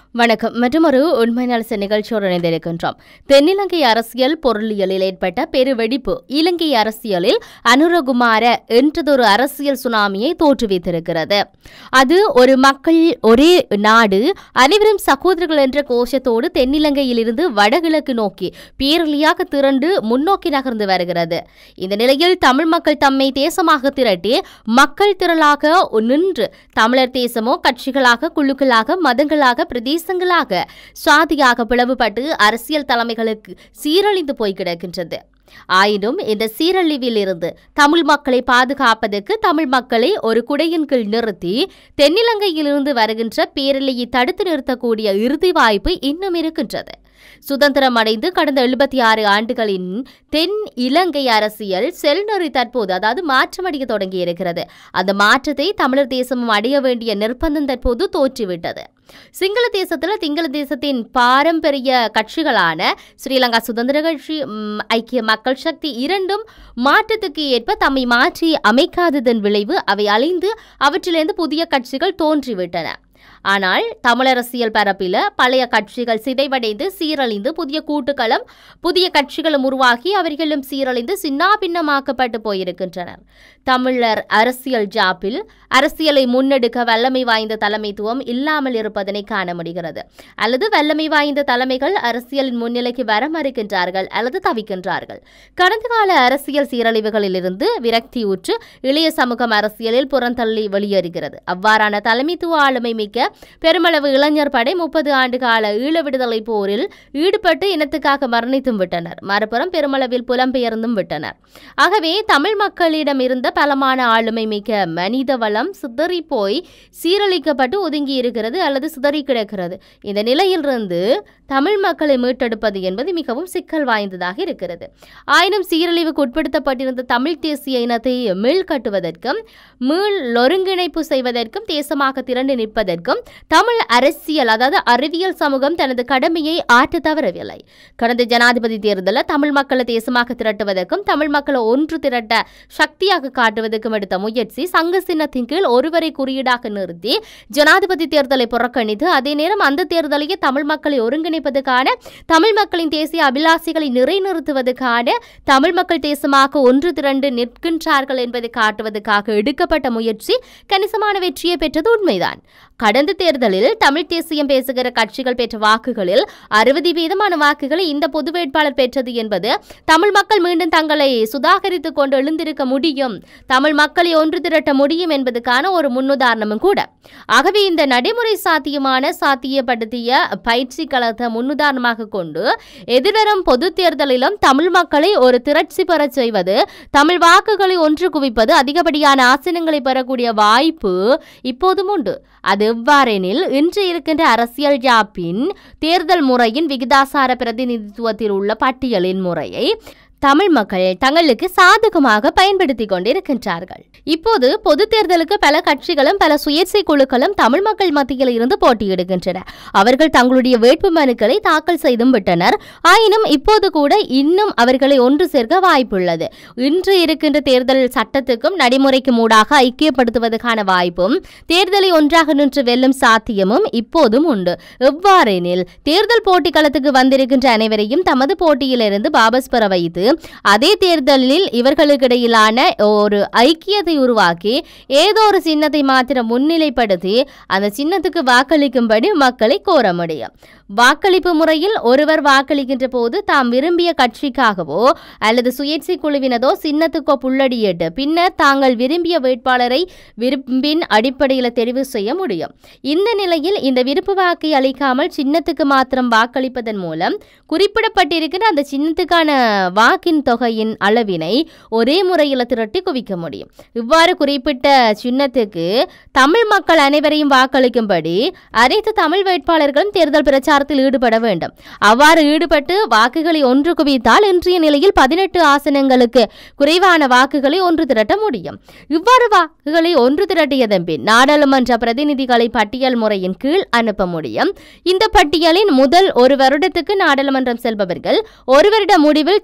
வணக்கம் மற்றொரு உண்மை நலச நிகழ்ச்சியோடு இணைந்திருக்கின்றோம் தென்னிலங்கை அரசியல் பொருளியலில் ஏற்பட்ட பெருவெடிப்பு இலங்கை அரசியலில் அனுரகுமார என்றதொரு அரசியல் சுனாமியை தோற்றுவித்திருக்கிறது அது ஒரு மக்கள் ஒரே நாடு அனைவரும் சகோதரர்கள் என்ற கோஷத்தோடு தென்னிலங்கையிலிருந்து வடகிழக்கு நோக்கி பேரலியாக திரண்டு முன்னோக்கி நகர்ந்து வருகிறது இந்த நிலையில் தமிழ் மக்கள் தம்மை தேசமாக திரட்டி மக்கள் திரளாக நின்று தமிழர் தேசமோ கட்சிகளாக குழுக்களாக மதங்களாக பிரதேசங்களாக சாதியாக பிளவுபட்டு அரசியல் தலைமைகளுக்கு சீரழிந்து போய் கிடக்கின்றது ஆயினும் இந்த சீரழிவில் இருந்து தமிழ் மக்களை பாதுகாப்பதற்கு தமிழ் மக்களை ஒரு குடையின் கீழ் நிறுத்தி தென்னிலங்கையிலிருந்து வருகின்ற பேரலையை தடுத்து நிறுத்தக்கூடிய இறுதி வாய்ப்பு இன்னும் இருக்கின்றது சுதந்திரம் அடைந்து கடந்த எழுபத்தி ஆறு ஆண்டுகளின் தென் இலங்கை அரசியல் செல்நெறி தற்போது அதாவது மாற்றமடைய தொடங்கி இருக்கிறது அந்த மாற்றத்தை தமிழர் தேசமும் அடைய வேண்டிய நிர்பந்தம் தற்போது தோற்றிவிட்டது சிங்கள தேசத்துல திங்கள தேசத்தின் பாரம்பரிய கட்சிகளான ஸ்ரீலங்கா சுதந்திர கட்சி ம், ஐக்கிய மக்கள் சக்தி இரண்டும் மாற்றத்துக்கு ஏற்ப தம்மை மாற்றி அமைக்காததன் விளைவு அவை அழிந்து அவற்றிலிருந்து புதிய கட்சிகள் தோன்றிவிட்டன ஆனால் தமிழரசியல் பரப்பில பழைய கட்சிகள் சிதைவடைந்து சீரழிந்து புதிய கூட்டுக்களும் புதிய கட்சிகளும் உருவாகி அவர்களும் சீரழிந்து சின்னாபின்னமாக்கப்பட்டு போயிருக்கின்றனர் தமிழர் அரசியல் ஜாப்பில் அரசியலை முன்னெடுக்க வல்லமை வாய்ந்த தலைமைத்துவம் இல்லாமல் இருப்பதனை காண முடிகிறது அல்லது வல்லமை வாய்ந்த தலைமைகள் அரசியலின் முன்னிலைக்கு வர மறுக்கின்றார்கள் அல்லது தவிக்கின்றார்கள் கடந்த கால அரசியல் சீரழிவுகளிலிருந்து விரக்தியுற்று இளைய சமூகம் அரசியலில் புறந்தள்ளி வெளியேறுகிறது அவ்வாறான தலைமைத்துவ ஆளுமை மிக்க பெருமளவு இளைஞர் படை முப்பது ஆண்டு கால ஈழ விடுதலை போரில் ஈடுபட்டு இனத்துக்காக மரணித்தும் விட்டனர் மறுபுறம் பெருமளவில் புலம்பெயர்ந்தும் விட்டனர் ஆகவே தமிழ் மக்களிடம் இருந்த பலமான ஆளுமை மிக்க மனித வளம் சிதறி போய் சீரழிக்கப்பட்டு ஒதுங்கி இருக்கிறது அல்லது சிதறி கிடக்கிறது இந்த நிலையிலிருந்து தமிழ் மக்களை மீட்டெடுப்பது என்பது மிகவும் சிக்கல் வாய்ந்ததாக இருக்கிறது ஆயினும் சீரழிவுக்கு உட்படுத்தப்பட்டிருந்த தமிழ் தேசிய இனத்தை மீள் கட்டுவதற்கும் மீள் ஒருங்கிணைப்பு செய்வதற்கும் தேசமாக திரண்டு நிற்பதற்கும் தமிழ் அரசியல் அதாவது அறிவியல் சமூகம் தனது கடமையை ஆற்ற தவறவில்லை கடந்த ஜனாதிபதி தேர்தலில் தமிழ் மக்களை தேசமாக திரட்டுவதற்கும் தமிழ் மக்களை ஒன்று திரட்ட சக்தியாக காட்டுவதற்கும் எடுத்த முயற்சி சங்க சின்னத்தின் கீழ் ஒருவரை குறியீடாக நிறுத்தி ஜனாதிபதி தேர்தலை புறக்கணித்து அதே நேரம் அந்த தேர்தலையே தமிழ் மக்களை ஒருங்கிணைப்பதற்கான தமிழ் மக்களின் தேசிய அபிலாசிகளை நிறைநிறுத்துவதற்கான தமிழ் மக்கள் தேசமாக ஒன்று திரண்டு நிற்கின்றார்கள் என்பதை காட்டுவதற்காக எடுக்கப்பட்ட முயற்சி கணிசமான வெற்றியை பெற்றது உண்மைதான் கடந்த தேர்தலில் தமிழ் தேசியம் பேசுகிற கட்சிகள் பெற்ற வாக்குகளில் அறுபது வீதமான வாக்குகளை இந்த பொது வேட்பாளர் பெற்றது என்பது தமிழ் மக்கள் மீண்டும் தங்களை சுதாகரித்துக் கொண்டு எழுந்திருக்க முடியும் தமிழ் மக்களை ஒன்று திரட்ட முடியும் என்பதற்கான ஒரு முன்னுதாரணமும் கூட ஆகவே இந்த நடைமுறை சாத்தியமான சாத்தியப்படுத்திய பயிற்சி களத்தை முன்னுதாரணமாக கொண்டு எதிர்வரும் பொது தேர்தலிலும் தமிழ் மக்களை ஒரு திரட்சி பெறச் செய்வது தமிழ் வாக்குகளை ஒன்று குவிப்பது அதிகப்படியான ஆசனங்களை பெறக்கூடிய வாய்ப்பு இப்போதும் உண்டு அது எவ்வாறெனில் இன்று இருக்கின்ற அரசியல் ஜாப்பின் தேர்தல் முறையின் விகிதாசார பிரதிநிதித்துவத்தில் உள்ள பட்டியலின் முறையை தமிழ் மக்கள் தங்களுக்கு சாதகமாக பயன்படுத்தி கொண்டிருக்கின்றார்கள் இப்போது பொது தேர்தலுக்கு பல கட்சிகளும் பல சுயேட்சை குழுக்களும் தமிழ் மக்கள் மத்தியில் இருந்து போட்டியிடுகின்றன அவர்கள் தங்களுடைய வேட்பு மனுக்களை தாக்கல் செய்தும் விட்டனர் ஆயினும் இப்போது கூட இன்னும் அவர்களை ஒன்று சேர்க்க வாய்ப்புள்ளது இன்று இருக்கின்ற தேர்தல் சட்டத்துக்கும் நடைமுறைக்கும் ஊடாக ஐக்கியப்படுத்துவதற்கான வாய்ப்பும் தேர்தலை ஒன்றாக நின்று வெல்லும் சாத்தியமும் இப்போதும் உண்டு எவ்வாறெனில் தேர்தல் போட்டி களத்துக்கு வந்திருக்கின்ற அனைவரையும் தமது போட்டியிலிருந்து வாபஸ் பெற வைத்து அதே தேர்தலில் இவர்களுக்கிடையிலான ஒரு ஐக்கியத்தை உருவாக்கி ஏதோ ஒரு சின்னத்தை மாத்திரம் முன்னிலைப்படுத்தி அந்த சின்னத்துக்கு வாக்களிக்கும்படி மக்களை கோர முடியும் வாக்களிப்பு முறையில் ஒருவர் வாக்களிக்கின்ற போது தாம் விரும்பிய கட்சிக்காகவோ அல்லது சுயேட்சை குழுவினதோ சின்னத்துக்கோ புள்ளடியிட்டு பின்னர் தாங்கள் விரும்பிய வேட்பாளரை விரும்பின் அடிப்படையில் தெரிவு செய்ய முடியும் இந்த நிலையில் இந்த விருப்பு வாக்கை அளிக்காமல் சின்னத்துக்கு மாத்திரம் வாக்களிப்பதன் மூலம் குறிப்பிடப்பட்டிருக்கிற அந்த சின்னத்துக்கான வாக்கின் தொகையின் அளவினை ஒரே முறையில் திரட்டி குவிக்க முடியும் இவ்வாறு குறிப்பிட்ட சின்னத்துக்கு தமிழ் மக்கள் அனைவரையும் வாக்களிக்கும்படி அனைத்து தமிழ் வேட்பாளர்களும் தேர்தல் பிரச்சாரத்தில் ஈடுபட வேண்டும் அவ்வாறு ஈடுபட்டு வாக்குகளை ஒன்று குவித்தால் இன்றைய நிலையில் பதினெட்டு ஆசனங்களுக்கு குறைவான வாக்குகளை ஒன்று திரட்ட முடியும் இவ்வாறு வாக்குகளை ஒன்று திரட்டியதன் பின் நாடாளுமன்ற பிரதிநிதிகளை பட்டியல் முறையின் கீழ் அனுப்ப முடியும் இந்த பட்டியலின் முதல் ஒரு வருடத்துக்கு நாடாளுமன்றம் செல்பவர்கள் ஒரு வருட முடிவில் தாங்கள் ராஜி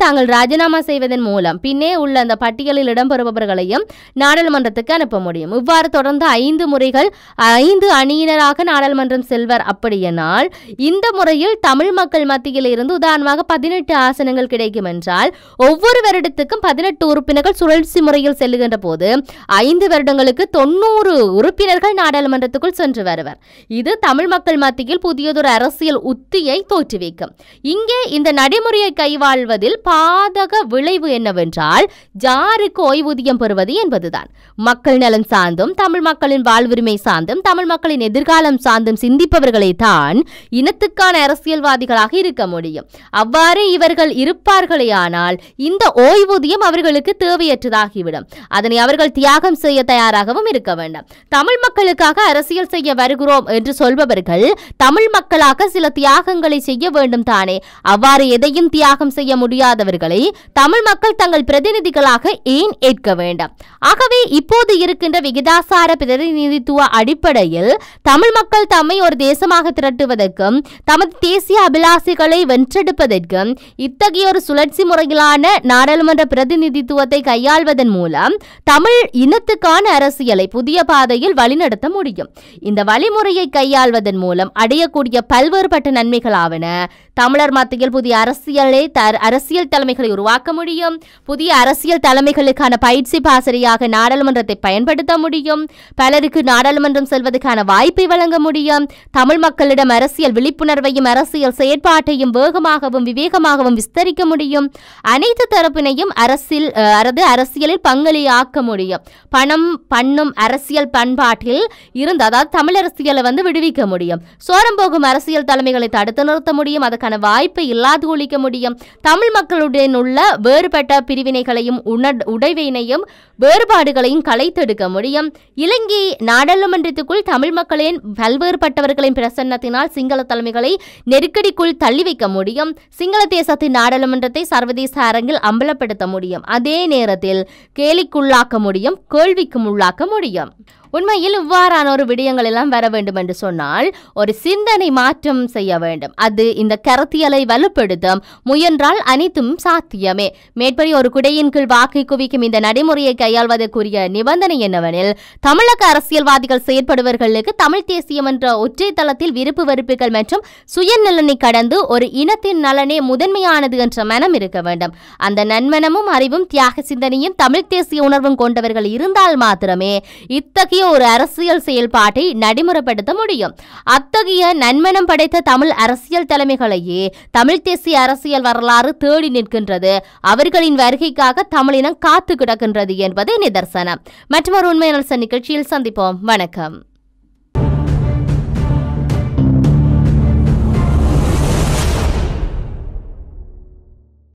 ராஜினாமா செய்வதன் மூலம் பின்னே உள்ள அந்த பட்டியலில் இடம்பெறுபவர்களையும் நாடாளுமன்றத்துக்கு அனுப்ப முடியும் இவ்வாறு தொடர்ந்து ஐந்து முறைகள் ஐந்து அணியினராக நாடாளுமன்றம் செல்வர் அப்படியானால் இந்த முறையில் தமிழ் மக்கள் மத்தியில் இருந்து உதாரணமாக பதினெட்டு ஆசனங்கள் கிடைக்கும் என்றால் ஒவ்வொரு வருடத்துக்கும் பதினெட்டு உறுப்பினர்கள் சுழற்சி முறையில் செல்லுகின்ற போது ஐந்து வருடங்களுக்கு தொண்ணூறு உறுப்பினர்கள் நாடாளுமன்றத்துக்குள் சென்று வருவர் இது தமிழ் மக்கள் மத்தியில் புதியதொரு அரசியல் உத்தியை தோற்றுவிக்கும் இங்கே இந்த நடைமுறையை கைவாழ்வதில் பாதக விளைவு என்னவென்றால் ஜாருக்கு ஓய்வூதியம் பெறுவது என்பதுதான் மக்கள் நலன் சார்ந்தும் தமிழ் மக்களின் வாழ்வுரிமை சார்ந்தும் தமிழ் மக்களின் எதிர்காலம் சார்ந்தும் சிந்திப்பவர்களை தான் இனத்துக்கான அரசியல்வாதிகளாக இருக்க முடியும் அவ்வாறு இவர்கள் இருப்பார்களேயானால் இந்த ஓய்வூதியம் அவர்களுக்கு தேவையற்றதாகிவிடும் அதனை அவர்கள் தியாகம் செய்ய தயாராகவும் இருக்க வேண்டாம் தமிழ் மக்களுக்காக அரசியல் செய்ய வருகிறோம் என்று சொல்பவர்கள் தமிழ் மக்களாக சில தியாகங்களை செய்ய வேண்டும் தானே அவ்வாறு எதையும் தியாகம் செய்ய முடியாதவர்களை தமிழ் மக்கள் தங்கள் பிரதிநிதிகளாக ஏன் ஏற்க வேண்டாம் ஆகவே இப்போது இருக்கின்ற விகிதாசார பிரதிநிதித்துவ அடிப்படையில் தமிழ் மக்கள் தம்மை ஒரு தேசமாக திரட்டுவதற்கும் தமது தேசிய அபிலாசைகளை வென்றெடுப்பதற்கும் இத்தகைய ஒரு சுழற்சி முறையிலான நாடாளுமன்ற பிரதிநிதித்துவத்தை கையாள்வதன் மூலம் தமிழ் இனத்துக்கான அரசியலை புதிய பாதையில் வழிநடத்த முடியும் இந்த வழிமுறையை கையாள்வதன் மூலம் அடையக்கூடிய பல்வேறுபட்ட நன்மைகளாவன தமிழர் மத்தியில் புதிய அரசியலை த- அரசியல் தலைமைகளை உருவாக்க முடியும் புதிய அரசியல் தலைமைகளுக்கான பயிற்சி பாசறையாக நாடாளுமன்றத்தை பயன்படுத்த முடியும் பலருக்கு நாடாளுமன்றம் செல்வதற்கான வாய்ப்பை வழங்க முடியும் தமிழ் மக்களிடம் அரசியல் விழிப்புணர்வையும் அரசியல் செயற்பாட்டையும் வேகமாகவும் விவேகமாகவும் விஸ்தரிக்க முடியும் அனைத்து தரப்பினையும் அரசியல் அஹ், அதாவது அரசியலில் பங்களி ஆக்க முடியும் பணம் பண்ணும் அரசியல் பண்பாட்டில் இருந்து அதாவது தமிழ் அரசியலை வந்து விடுவிக்க முடியும் சோரம் போகும் அரசியல் தலைமைகளை தடுத்து நிறுத்த முடியும் அதற்கான வாய்ப்பை இல்லாது ஒழிக்க முடியும் தமிழ் மக்களுடன் உள்ள வேறுபட்ட பிரிவினைகளையும் உணர் உடைவினையும் வேறுபாடுகளையும் களைத்தெடுக்க முடியும் இலங்கை நாடாளுமன்றத்துக்குள் தமிழ் மக்களின் பல்வேறுபட்டவர்களின் பிரசன்னத்தினால் சிங்கள தலைமைகளை நெருக்கடிக்குள் தள்ளி வைக்க முடியும் சிங்கள தேசத்தின் நாடாளுமன்றத்தை சர்வதேச அரங்கில் அம்பலப்படுத்த முடியும் அதே நேரத்தில் கேலிக்குள்ளாக்க முடியும் கேள்விக்கும் உள்ளாக்க முடியும் உண்மையில் இவ்வாறான ஒரு விடயங்கள் எல்லாம் வர வேண்டும் என்று சொன்னால் ஒரு சிந்தனை மாற்றம் செய்ய வேண்டும் அது இந்த கருத்தியலை வலுப்படுத்தும் முயன்றால் அனைத்தும் சாத்தியமே மேற்படி ஒரு குடையின் கீழ் வாக்கை குவிக்கும் இந்த நடைமுறையை கையாள்வதற்குரிய நிபந்தனை என்னவெனில் தமிழக அரசியல்வாதிகள் செயற்படுபவர்களுக்கு தமிழ் தேசியம் என்ற ஒற்றை தளத்தில் விருப்பு வெறுப்புகள் மற்றும் சுயநலனை கடந்து ஒரு இனத்தின் நலனே முதன்மையானது என்ற மனம் இருக்க வேண்டும் அந்த நன்மனமும் அறிவும் தியாக சிந்தனையும் தமிழ் தேசிய உணர்வும் கொண்டவர்கள் இருந்தால் மாத்திரமே இத்தகைய ஒரு அரசியல் செயல்பாட்டை நடைமுறைப்படுத்த முடியும் அத்தகைய நன்மனம் படைத்த தமிழ் அரசியல் தலைமைகளையே தமிழ் தேசிய அரசியல் வரலாறு தேடி நிற்கின்றது அவர்களின் வருகைக்காக தமிழினம் காத்து கிடக்கின்றது என்பது நிதர்சனம் மற்றொரு உண்மையான நிகழ்ச்சியில் சந்திப்போம் வணக்கம்